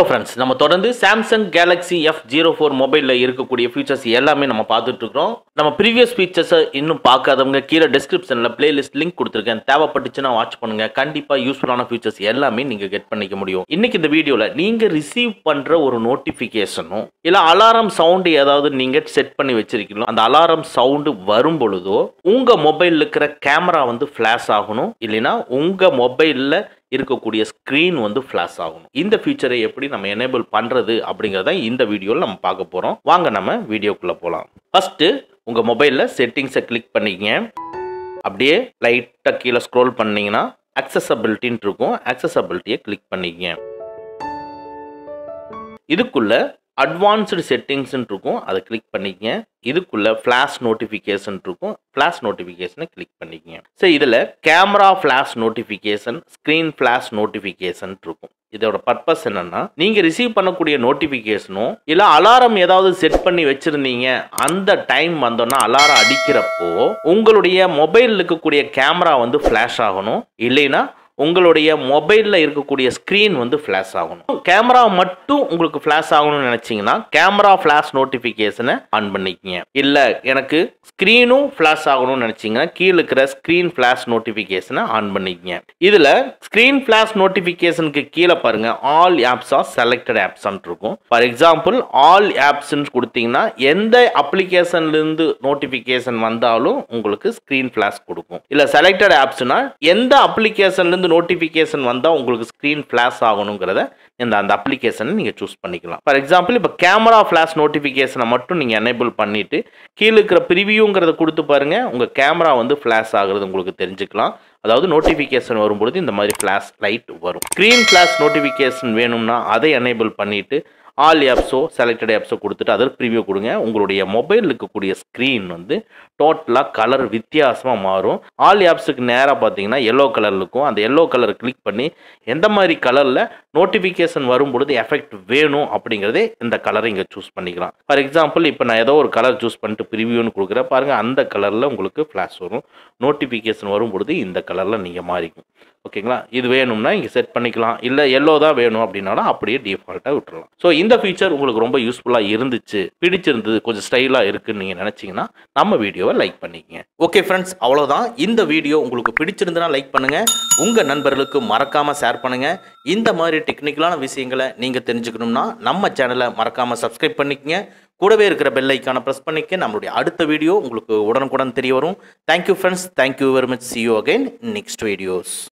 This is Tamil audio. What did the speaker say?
ஃப்ரெண்ட்ஸ் நம்ம தொடர்ந்து Samsung Galaxy F zero four மொபைலில் இருக்கக்கூடிய ஃபீச்சர்ஸ் எல்லாமே நம்ம பார்த்துட்டு இருக்கிறோம் நம்ம ப்ரீவியஸ் ஃபீச்சர்ஸை இன்னும் பார்க்காதவங்க கீழே டிஸ்கிரிப்ஷனில் பிளேலிஸ்ட் லிங்க் கொடுத்துருக்கேன் தேவைப்பட்டுச்சுன்னா வாட்ச் பண்ணுங்க கண்டிப்பாக யூஸ்ஃபுல்லான ஃபீச்சர்ஸ் எல்லாமே நீங்கள் கெட் பண்ணிக்க முடியும் இன்னைக்கு இந்த வீடியோவில் நீங்கள் ரிசீவ் பண்ணுற ஒரு நோட்டிஃபிகேஷனும் இல்லை அலாரம் சவுண்டு ஏதாவது நீங்கள் செட் பண்ணி வச்சிருக்கீங்களோ அந்த அலாரம் சவுண்டு வரும் பொழுதோ உங்கள் மொபைலில் இருக்கிற கேமரா வந்து ஃப்ளாஷ் ஆகணும் இல்லைன்னா உங்கள் மொபைலில் இருக்கக்கூடிய ஸ்க்ரீன் வந்து ஃப்ளாஷ் ஆகணும் இந்த ஃபீச்சரை எப்படி நம்ம எனேபிள் பண்ணுறது அப்படிங்கிறத இந்த வீடியோவில் நம்ம பார்க்க போகிறோம் வாங்க நம்ம வீடியோக்குள்ளே போகலாம் ஃபஸ்ட்டு உங்கள் மொபைலில் செட்டிங்ஸை கிளிக் பண்ணிக்கங்க அப்படியே லைட்டாக கீழே ஸ்க்ரோல் பண்ணீங்கன்னா அக்சசபிலிட்டின்னு இருக்கும் அக்சசபிலிட்டியை கிளிக் பண்ணிக்கங்க இதுக்குள்ள அட்வான்ஸ்டு செட்டிங்ஸ்ன்னு இருக்கும் அதை கிளிக் பண்ணிக்கங்க இதுக்குள்ள ஃப்ளாஷ் நோட்டிஃபிகேஷன் இருக்கும் ஃப்ளாஷ் நோட்டிஃபிகேஷனை கிளிக் பண்ணிக்கங்க சரி இதில் camera flash notification screen flash notification இருக்கும் இதோட பர்பஸ் என்னன்னா நீங்க ரிசீவ் பண்ணக்கூடிய நோட்டிஃபிகேஷனும் இல்ல அலாரம் ஏதாவது செட் பண்ணி வச்சிருந்தீங்க அந்த டைம் வந்தோன்னா அலாரம் அடிக்கிறப்போ உங்களுடைய மொபைல் இருக்கக்கூடிய கேமரா வந்து ஃப்ளாஷ் ஆகணும் இல்லைன்னா உங்களுடைய மொபைலில் இருக்கக்கூடிய ஸ்க்ரீன் வந்து ஃப்ளாஷ் ஆகணும் கேமரா மட்டும் உங்களுக்கு ஃப்ளாஷ் ஆகணும்னு நினச்சிங்கன்னா கேமரா ஃப்ளாஷ் நோட்டிஃபிகேஷனை ஆன் பண்ணிக்கங்க இல்லை எனக்கு ஸ்க்ரீனும் ஃப்ளாஷ் ஆகணும்னு நினச்சிங்கன்னா கீழே இருக்கிற ஸ்க்ரீன் ஃப்ளாஷ் நோட்டிஃபிகேஷனை ஆன் பண்ணிக்கங்க இதில் ஸ்க்ரீன் ஃப்ளாஷ் நோட்டிஃபிகேஷனுக்கு கீழே பாருங்க ஆல் ஆப்ஸ் ஆர் செலக்டட் ஆப்ஸ்ன்னு இருக்கும் ஃபார் எக்ஸாம்பிள் ஆல் ஆப்ஸ்ன்னு கொடுத்தீங்கன்னா எந்த அப்ளிகேஷன்லேருந்து நோட்டிஃபிகேஷன் வந்தாலும் உங்களுக்கு ஸ்க்ரீன் ஃப்ளாஷ் கொடுக்கும் இல்லை செலக்டட் ஆப்ஸ்னா எந்த அப்ளிகேஷன்லேருந்து நோட்டிஃபிகேஷன் வந்தால் உங்களுக்கு ஸ்க்ரீன் ஃப்ளாஷ் ஆகணுங்கிறத இந்த அந்த அப்ளிகேஷனை நீங்கள் சூஸ் பண்ணிக்கலாம் ஃபார் எக்ஸாம்பிள் இப்போ கேமரா ஃப்ளாஷ் நோட்டிஃபிகேஷனை மட்டும் நீங்கள் எனேபிள் பண்ணிவிட்டு கீழே இருக்கிற ப்ரிவியூங்கிறத கொடுத்து பாருங்க உங்கள் கேமரா வந்து ஃப்ளாஷ் ஆகுறது உங்களுக்கு தெரிஞ்சுக்கலாம் அதாவது நோட்டிஃபிகேஷன் வரும்பொழுது இந்த மாதிரி ஃப்ளாஷ் லைட் வரும் ஸ்க்ரீன் ஃப்ளாஷ் நோட்டிஃபிகேஷன் வேணும்னா அதை எனேபிள் பண்ணிவிட்டு ஆல் ஆப்ஸோ செலக்டட் ஆப்ஸோ கொடுத்துட்டு அதில் ப்ரிவியூ கொடுங்க உங்களுடைய மொபைலில் இருக்கக்கூடிய ஸ்க்ரீன் வந்து டோட்டலாக கலர் வித்தியாசமாக மாறும் ஆல் ஆப்ஸுக்கு நேராக பார்த்தீங்கன்னா எல்லோ கலர் இருக்கும் அந்த எல்லோ கலர் கிளிக் பண்ணி எந்த மாதிரி கலரில் நோட்டிஃபிகேஷன் வரும் பொழுது எஃபெக்ட் வேணும் அப்படிங்கிறதே இந்த கலரை இங்கே சூஸ் பண்ணிக்கலாம் ஃபார் எக்ஸாம்பிள் இப்போ நான் ஏதோ ஒரு கலர் சூஸ் பண்ணிட்டு ப்ரிவியூன்னு கொடுக்குறேன் பாருங்கள் அந்த கலரில் உங்களுக்கு ஃப்ளாஷ் வரும் நோட்டிஃபிகேஷன் வரும் பொழுது இந்த கலரில் நீங்கள் மாறிக்கும் ஓகேங்களா இது வேணும்னா இங்கே செட் பண்ணிக்கலாம் இல்லை எல்லோ தான் வேணும் அப்படின்னாலும் அப்படியே டிஃபால்ட்டாக விட்டுறலாம் ஸோ இந்த ஃபீச்சர் உங்களுக்கு ரொம்ப யூஸ்ஃபுல்லாக இருந்துச்சு பிடிச்சிருந்தது கொஞ்சம் ஸ்டைலாக இருக்குன்னு நீங்கள் நினச்சிங்கன்னா நம்ம வீடியோவை லைக் பண்ணிக்கங்க ஓகே ஃப்ரெண்ட்ஸ் அவ்வளோதான் இந்த வீடியோ உங்களுக்கு பிடிச்சிருந்தனா லைக் பண்ணுங்கள் உங்கள் நண்பர்களுக்கு மறக்காமல் ஷேர் பண்ணுங்கள் இந்த மாதிரி டெக்னிக்கலான விஷயங்களை நீங்கள் தெரிஞ்சுக்கணும்னா நம்ம சேனலை மறக்காமல் சப்ஸ்கிரைப் பண்ணிக்கங்க கூடவே இருக்கிற பெல் ஐக்கானை ப்ரெஸ் பண்ணிக்க நம்மளுடைய அடுத்த வீடியோ உங்களுக்கு உடனுக்குடன் தெரிய வரும் thank you friends thank you very much see you again next videos